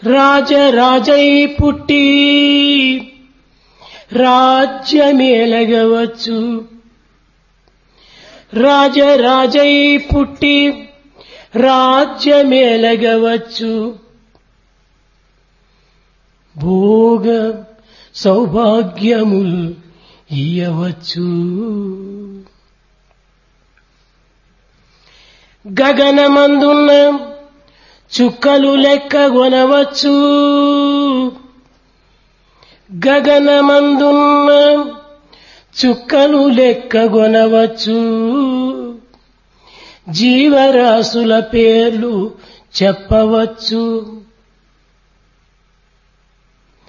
రాజరాజై పుట్టి రాజ్యమేలగవచ్చు రాజరాజై పుట్టి రాజ్యమేలగవచ్చు భోగ సౌభాగ్యముల్ ఇయ్యవచ్చు గగనమందున్న చుక్కలు లెక్క కొనవచ్చు గగనమందున్న చుక్కలు లెక్క కొనవచ్చు జీవరాశుల పేర్లు చెప్పవచ్చు